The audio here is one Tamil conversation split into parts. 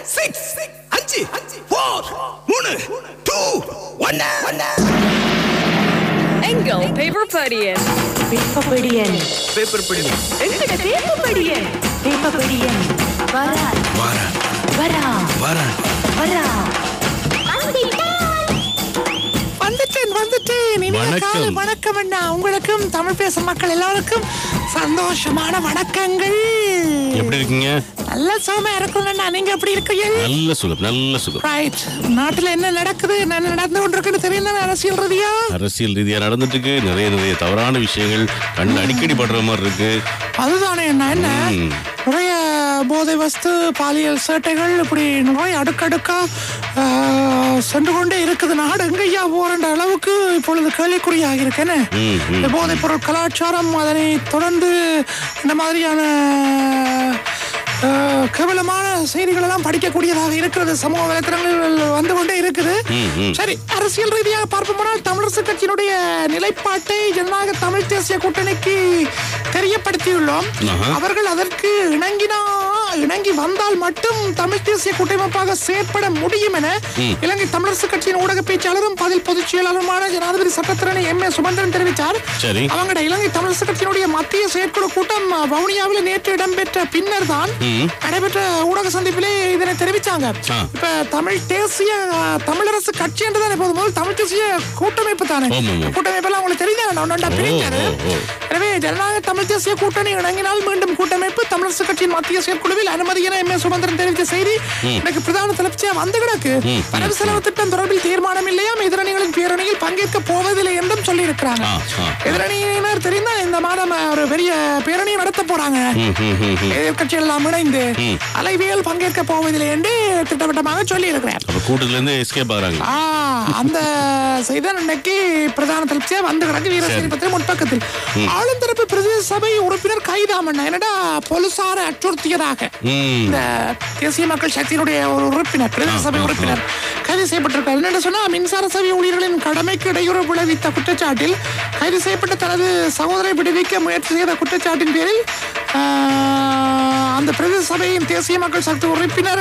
சிக்ஸ் அஞ்சு ஃபோர் மூணு டூ ஒன்னு எங்கள் பேப்பர் படியன் பேப்பபடியன் பேப்பர் படி எங்கட பேப்பபடியன் பேப்பபடியன் வரா வாரா வரா வாரா வரா வந்துட்டேன் வந்துட்டேன் இனிய வணக்கம். காலை வணக்கம் அண்ணா உங்களுக்கும் தமிழ் பேசும் மக்கள் எல்லாருக்கும் சந்தோஷமான வணக்கங்கள் எப்படி இருக்கீங்க நல்ல சுகமா இருக்கும் அண்ணா நீங்க எப்படி இருக்கீங்க நல்ல சுகம் நல்ல சுகம் ரைட் நாட்டுல என்ன நடக்குது என்ன நடந்து கொண்டிருக்குன்னு தெரியும் தானே அரசியல் ரீதியா அரசியல் ரீதியா நடந்துட்டு இருக்கு நிறைய நிறைய தவறான விஷயங்கள் கண் அடிக்கடி படுற மாதிரி இருக்கு அதுதானே என்ன என்ன ம். நிறைய போதை வஸ்து பாலியல் சேட்டைகள் இப்படி நிறைய அடுக்கடுக்கா ஆஹ், சென்று கொண்டே இருக்குது நாடு எங்கய்யா போறன்ற அளவுக்கு இப்பொழுது கேள்விக்குறியாக இருக்கேன்னு ம், ம். இந்த போதைப் பொருள் கலாச்சாரம் அதனை தொடர்ந்து இந்த மாதிரியான ஆஹ், கேவலமான செய்திகள் எல்லாம் படிக்கக்கூடியதாக இருக்கிறது சமூக வலைத்தளங்களில் வந்து கொண்டே இருக்குது ம், ம். சரி அரசியல் ரீதியாக பார்ப்போமானால் தமிழரசு கட்சியினுடைய நிலைப்பாட்டை ஜனநாயக தமிழ் தேசிய கூட்டணிக்கு தெரியப்படுத்தியுள்ளோம் ஆஹா. அவர்கள் அதற்கு இணங்கினா இணங்கி வந்தால் மட்டும் தமிழ் தேசிய கூட்டமைப்பாக செயற்பட முடியும் என இலங்கை தமிழரசு கட்சியின் ஊடக பேச்சாளரும் பதில் பொதுச் செயலாளருமான ஜனாதிபதி சட்டத்திரணி எம் ஏ சுமந்திரன் தெரிவித்தார் சரி. அவங்களோட இலங்கை தமிழரசு கட்சியினுடைய மத்திய செயற்குழு கூட்டம் அஹ், வவுனியாவில் நேற்று இடம்பெற்ற பின்னர் தான் நடைபெற்ற ஊடக சந்திப்பிலே இதனை தெரிவித்தாங்க ஆ. இப்ப தமிழ் தேசிய அஹ், தமிழரசு கட்சி என்றுதான் இப்போது முதல் தமிழ் தேசிய கூட்டமைப்பு தானே ஆமாம், ஆமாம். கூட்டமைப்பு எல்லாம் உங்களுக்கு தெரியுதா ஒன்றா பிரிஞ்சது ஓ, ஓ. எனவே ஜனநாயக தமிழ் தேசிய கூட்டணி இணங்கினால் மீண்டும் கூட்டமைப்பு தமிழரசு கட்சியின் மத்திய செயற்குழுவில் அனுமதி என எம் ஏ சுமந்திரன் தெரிவித்த செய்தி எனக்கு பிரதான தலைப்பிச்சா வந்து கிடக்கு வரவு செலவு திட்டம் தொடர்பில் தீர்மானம் இல்லையாம் எதிரணிகளின் பேரணியில் பங்கேற்க போவதில்லை என்றும் சொல்லியிருக்கிறாங்க ஆ, ஆ. எதிரணியினர் தெரிந்தா இந்த மாதம் ஒரு பெரிய பேரணியை நடத்த போறாங்க ம், ம், ம், ம். எதிர்கட்சி எல்லாம் இணைந்து அலைவியல் பங்கேற்க போவதில்லை என்று திட்டவட்டமாக சொல்லி இருக்கிறார் அப்ப கூட்டத்துல இருந்து எஸ்கேப் ஆகுறாங்க ஆ, அந்த செய்தான் இன்னைக்கு பிரதான தலைப்பியா வந்து கிடக்கு வீரசேரி பத்திரம் முற்பக்கத்தில் ஆளும் தரப்பு பிரதேச சபை உறுப்பினர் கைதாமண்ணா என்னடா போலீசாரை அச்சுறுத்தியதாக ம். இந்த தேசிய மக்கள் சக்தியினுடைய ஒரு உறுப்பினர் பிரதேச சபை உறுப்பினர் கைது செய்யப்பட்டிருக்கார் என்னென்னு சொன்னா மின்சார சபை ஊழியர்களின் கடமைக்கு இடையூறு விளைவித்த குற்றச்சாட்டில் கைது செய்யப்பட்ட தனது சகோதரை விடுவிக்க முயற்சி செய்த குற்றச்சாட்டின் பேரில் ஆ, அந்த பிரதேச சபையின் தேசிய மக்கள் சக்தி உறுப்பினர்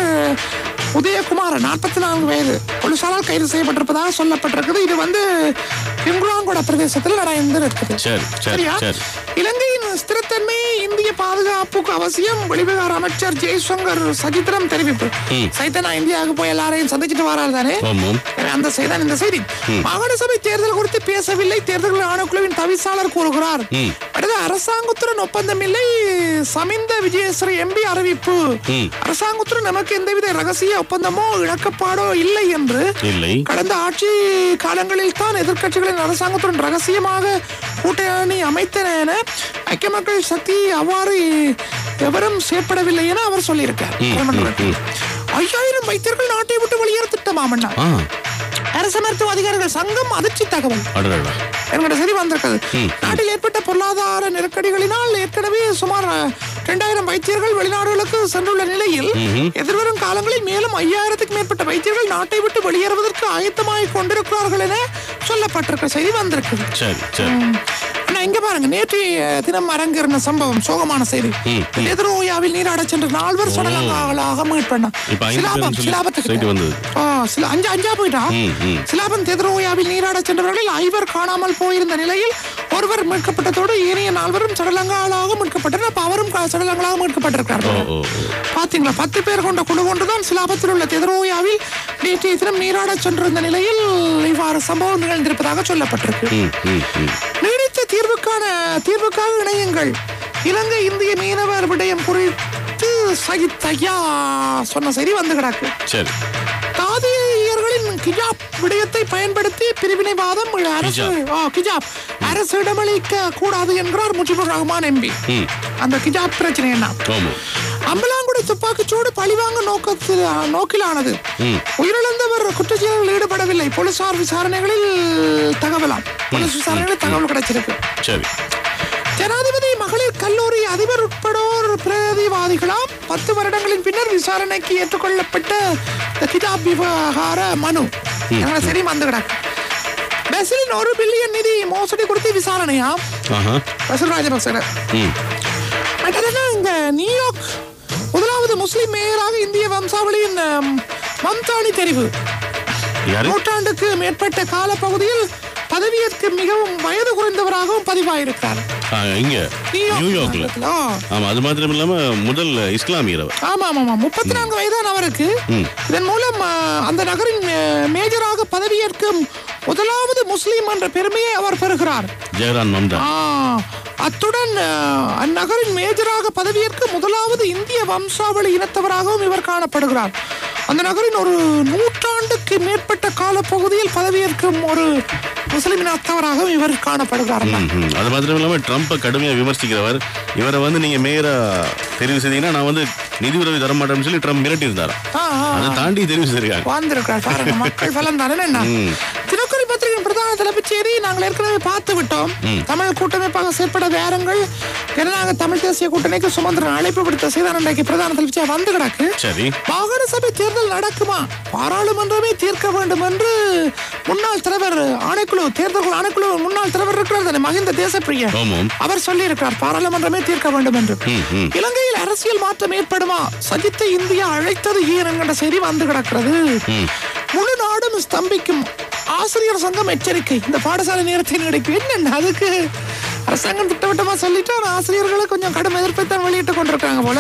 உதயகுமார் நாற்பத்தி நான்கு வயது போலீசாரால் கைது செய்யப்பட்டிருப்பதாக சொல்லப்பட்டிருக்குது இது வந்து பிங்குலாங்கோட பிரதேசத்தில் நடந்து இருக்குது சரி சரி சரியா சரி இலங்கையின் ஸ்திரத்தன்மை இந்திய பாதுகாப்புக்கு அவசியம் வெளிவிவகார அமைச்சர் ஜெய்சங்கர் சஜித்திரம் தெரிவிப்பு சைத்தனா இந்தியாவுக்கு போய் எல்லாரையும் சந்திச்சுட்டு வராரு தானே ஆமாம் எனவே அந்த செய்தான் இந்த செய்தி மாகாண சபை தேர்தல் குறித்து பேசவில்லை தேர்தல் ஆணைக்குழுவின் தவிசாளர் கூறுகிறார் அடுத்து அரசாங்கத்துடன் ஒப்பந்தம் இல்லை சமிந்த விஜயஸ்ரீ எம்பி அறிவிப்பு அரசாங்கத்துடன் நமக்கு எந்தவித ரகசிய ஒப்பந்தமோ இணக்கப்பாடோ இல்லை என்று இல்லை கடந்த ஆட்சி காலங்களில் தான் எதிர்க்கட்சிகளின் அரசாங்கத்துடன் ரகசியமாக கூட்டணி அமைத்தன என ஐக்கிய மக்கள் சக்தி அவ்வாறு எவரும் செயற்படவில்லை என அவர் சொல்லியிருக்கார் பாராளுமன்றத்தில். ஐயாயிரம் வைத்தியர்கள் நாட்டை விட்டு வெளியேற திட்டமாமண்ணா ஆ அரசு மருத்துவ அதிகாரிகள் சங்கம் அதிர்ச்சி தகவல் அடடா என்கிற சரி வந்திருக்கிறது நாட்டில் ஏற்பட்ட பொருளாதார நெருக்கடிகளினால் ஏற்கனவே சுமார் இரண்டாயிரம் வைத்தியர்கள் வெளிநாடுகளுக்கு சென்றுள்ள நிலையில் எதிர்வரும் காலங்களில் மேலும் ஐயாயிரத்துக்கு மேற்பட்ட வைத்தியர்கள் நாட்டை விட்டு வெளியேறுவதற்கு ஆயத்தமாகிக் கொண்டிருக்கிறார்கள் என சொல்லப்பட்டிருக்க செய்தி வந்திருக்குது சரி சரி ஆனா இங்க பாருங்க நேற்றைய தினம் அரங்கேறின சம்பவம் சோகமான செய்தி எதிரோயாவில் நீராட சென்ற நால்வர் சடலங்களாக மீட்பண்ணா இப்ப ஐந்து சிலாபம் பேர்னு சொல்லி சிலாபத்துக்கு செய்தி வந்தது. ஆ, சில அஞ்சு அஞ்சா போயிட்டா ம், ம். சிலாபம் தெதிரோயாவில் நீராட சென்றவர்களில் ஐவர் காணாமல் போயிருந்த நிலையில் ஒருவர் மீட்கப்பட்டதோடு ஏனைய நால்வரும் சடலங்களாக மீட்கப்பட்டனர் அப்ப அவரும் க- சடலங்களாக மீட்கப்பட்டிருக்கார் ஓ ஓ ஓ. பாத்தீங்களா பத்து பேர் கொண்ட குழு ஒன்றுதான் சிலாபத்தில் உள்ள தெதிரோயாவில் நேற்றைய தினம் நீராட சென்றிருந்த நிலையில் இவ்வாறு சம்பவம் நிகழ்ந்திருப்பதாக சொல்லப்பட்டிருக்கு ம், ம், ம். நீடித்த தீர்வுக்கான தீர்வுக்காக இணையுங்கள் இலங்கை இந்திய மீனவர் விடயம் குறித்து சகித் ஐயா சொன்ன செய்தி வந்து கிடக்கு சரி தாதியர்களின் கிஜாப் விடயத்தை பயன்படுத்தி பிரிவினைவாதம் அரசு ஆ, கிஜாப் அரசு இடமளிக்க கூடாது என்கிறார் முஜிபுர் ரஹ்மான் எம்பி ம் அந்த கிஜாப் பிரச்சனை என்ன ஆமாம் அம்பலாங்குடி துப்பாக்கிச்சூடு பழிவாங்க நோக்கத்தில் நோக்கிலானது உயிரிழந்தவர் குற்றச்செயலில் ஈடுபடவில்லை போலீசார் விசாரணைகளில் தகவலாம் போலீஸ் விசாரணைகளில் தகவல் கிடைச்சிருக்கு சரி ஜனாதிபதி மகளிர் கல்லூரி அதிபர் உட்படோர் பிரதிவாதிகளாம் பத்து வருடங்களின் பின்னர் விசாரணைக்கு ஏற்றுக்கொள்ளப்பட்ட இந்த கிதாப் விவகார மனு எங்களை சரி வந்து கிடக்கு பெசிலின் ஒரு பில்லியன் நிதி மோசடி குறித்து விசாரணையா ஆஹா பசில் ராஜபக்சே ம் அடுத்தது இந்த நியூயார்க் முதலாவது முஸ்லிம் மேயராக இந்திய வம்சாவளியின் அம், மம்தானி தெரிவு யாரு நூற்றாண்டுக்கு மேற்பட்ட காலப்பகுதியில் பதவியேற்க மிகவும் வயது குறைந்தவராகவும் பதிவாயிருக்கிறார் ஆ, இங்க நியூயார்க்ல மாநிலத்துல. ஆ. ஆமா அது மாத்திரம் இல்லாம முதல் இஸ்லாமியர் அவர் ஆமா ஆமா ஆமா முப்பத்தி நான்கு வயதான அவருக்கு ம். இதன் மூலம் ஆ, அந்த நகரின் மே- மேஜராக பதவியேற்கும் முதலாவது முஸ்லிம் என்ற பெருமையை அவர் பெறுகிறார் ஜெயரான் மம்தா ஆ, அத்துடன் ஆ, அந்நகரின் மேஜராக பதவியேற்க முதலாவது இந்திய வம்சாவளி இனத்தவராகவும் இவர் காணப்படுகிறார் அந்த நகரின் ஒரு நூற்றாண்டுக்கு மேற்பட்ட காலப்பகுதியில் பதவியேற்கும் ஒரு முஸ்லிம் இனத்தவராகவும் இவர் காணப்படுகிறார் ம், ம். அது மாத்திரம் இல்லாம ட்ரம்ப்பை கடுமையா விமர்சிக்கிறவர் இவரை வந்து நீங்க மேயரா தெரிவு செய்தீங்கன்னா நான் வந்து நிதி உதவி தர மாட்டேன்னு சொல்லி ட்ரம்ப் மிரட்டி இருந்தாரா ஆ, ஆ, அதை தாண்டி தெரிவு செய்திருக்காங்க வாழ்ந்திருக்கிறார் பாருங்க மக்கள் பலம் தானே என்ன தினக்குறி பத்திரிகையின் பிரதான தலைப்புச் செய்தி நாங்கள் ஏற்கனவே பார்த்து விட்டோம் தமிழ் கூட்டமைப்பாக செயற்பட வேறுங்கள் ஜனநாயக தமிழ் தேசிய கூட்டணிக்கு சுமந்திரன் அழைப்பு விடுத்த செய்தான் இன்றைக்கு பிரதான தலைப்புச்சியா வந்து கிடக்கு சரி மாகாண சபை தேர்தல் நடக்குமா பாராளுமன்றமே தீர்க்க வேண்டும் என்று முன்னாள் தலைவர் ஆணைக்குழு தேர்தல் ஆணைக்குழு முன்னாள் தலைவர் இருக்கிறார் தானே மகிந்த தேசப்பிரிய ஆமாம் அவர் சொல்லியிருக்கிறார் பாராளுமன்றமே தீர்க்க வேண்டும் என்று ம், ம். இலங்கையில் அரசியல் மாற்றம் ஏற்படுமா சஜித்தை இந்தியா அழைத்தது ஏன் என்கிற செய்தி வந்து கிடக்கிறது ம். முழு நாடும் ஸ்தம்பிக்கும் ஆசிரியர் சங்கம் எச்சரிக்கை இந்த பாடசாலை நேரத்தை நீடிக்கும் என்னென்ன அதுக்கு அரசாங்கம் திட்டவட்டமா சொல்லிட்டு ஆனா ஆசிரியர்களை கொஞ்சம் கடும் எதிர்ப்பை தான் வெளியிட்டு கொண்டிருக்காங்க போல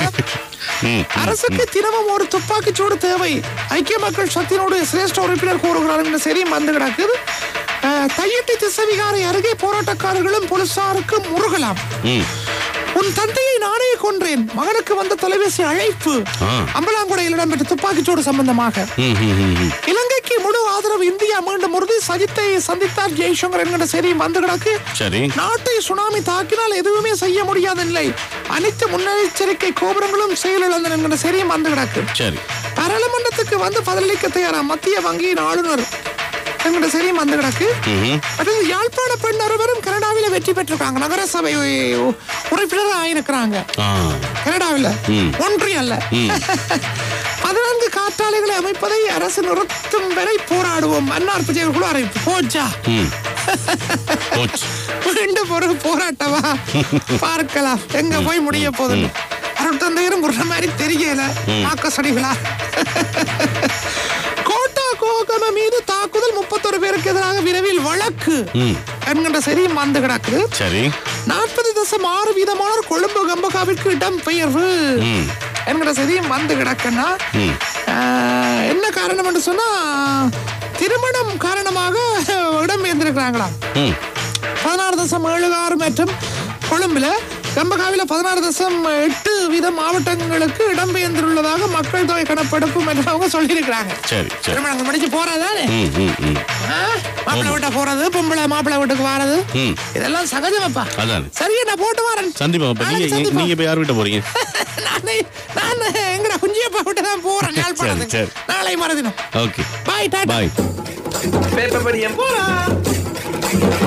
ம். அரசுக்கு தினமும் ஒரு துப்பாக்கிச் சூடு தேவை ஐக்கிய மக்கள் சக்தியினுடைய சிரேஷ்ட உறுப்பினர் கூறுகிறார் என்ற செய்தியும் வந்து கிடக்குது அஹ், தையிட்டி திசவிகாரை அருகே போராட்டக்காரர்களும் போலீசாருக்கும் முருகலாம் ம். உன் தந்தையை நானே கொன்றேன் மகனுக்கு வந்த தொலைபேசி அழைப்பு ஆ. அம்பலாங்குடையில் இடம்பெற்ற துப்பாக்கிச்சூடு சம்பந்தமாக ம், ம், ம், ம். இலங்கைக்கு முழு ஆதரவு இந்தியா மீண்டும் உறுதி சஜித்தை சந்தித்தார் ஜெய்சங்கர் என்கிற செய்தியும் வந்து கிடக்கு சரி நாட்டை சுனாமி தாக்கினால் எதுவுமே செய்ய முடியாத நிலை அனைத்து முன்னெச்சரிக்கை கோபுரங்களும் செயலிழந்தன என்கிற செய்தியும் வந்து கிடக்கு சரி பாராளுமன்றத்துக்கு வந்து பதிலளிக்க தயாரா மத்திய வங்கியின் ஆளுநர் என்கிற செய்தியும் வந்து கிடக்கு ம்ஹும். அடுத்தது யாழ்ப்பாண பெண் ஒருவரும் கனடாவில வெற்றி பெற்றிருக்காங்க நகரசபை உ- உறுப்பினர் ஆயிருக்கிறாங்க ஆ கனடாவில் ம். ஒன்றி அல்ல பதினான்கு காற்றாலைகளை அமைப்பதை அரசு நிறுத்தும் வரை போராடுவோம் மன்னார் விஜய் குழு அறிவிப்பு போச்சா ம் போச்சு மீண்டும் ஒரு போராட்டமா பார்க்கலாம் எங்க போய் முடிய போகுது அருட்தந்தையரும் முற மாதிரி தெரியல ஆக்கசடிகளா கோட்டா கோகம மீது தாக்குதல் முப்பத்தொரு பேருக்கு எதிராக விரைவில் வழக்கு ம் என்கின்ற செய்தியும் வந்து கிடக்குது சரி நாற்பது தசம் ஆறு வீதமானோர் கொழும்பு கம்பகாவிற்கு இடம் பெயர்வு ம் என்கிற செய்தியும் வந்து கிடக்குன்னா ம் ஆஹ், என்ன காரணம் என்று சொன்னா திருமணம் காரணமாக இடம் பெயர்ந்திருக்கிறாங்களாம் ம் பதினாறு தசம் ஏழு ஆறு மற்றும் கொழும்புல கம்பகாவில பதினாறு தசம் எட்டு வீத மாவட்டங்களுக்கு இடம்பெயர்ந்துள்ளதாக மக்கள் தொகை கணப்பெடுப்பு என்று அவங்க சொல்லியிருக்கிறாங்க சரி சரி திருமணம் முடிச்சு போறதானே ம் ம் ம் மாப்பிள்ளை வீட்டை போறது பொம்பளை மாப்பிள்ளை வீட்டுக்கு வாரது ம் இதெல்லாம் சகஜமப்பா அதான் சரி நான் போட்டு வரேன் சந்திப்பா அப்ப நீங்க நாளைக்கு சந்திப்போம். நீங்க இப்ப யார் வீட்ட போறீங்க நானே நான் எங்கட குஞ்சியப்பா விட்டு தான் போறேன் யாழ்ப்பாணத்துக்கு சரி. நாளை மறுதினம் okay bye tata bye paper படியம் போலாம்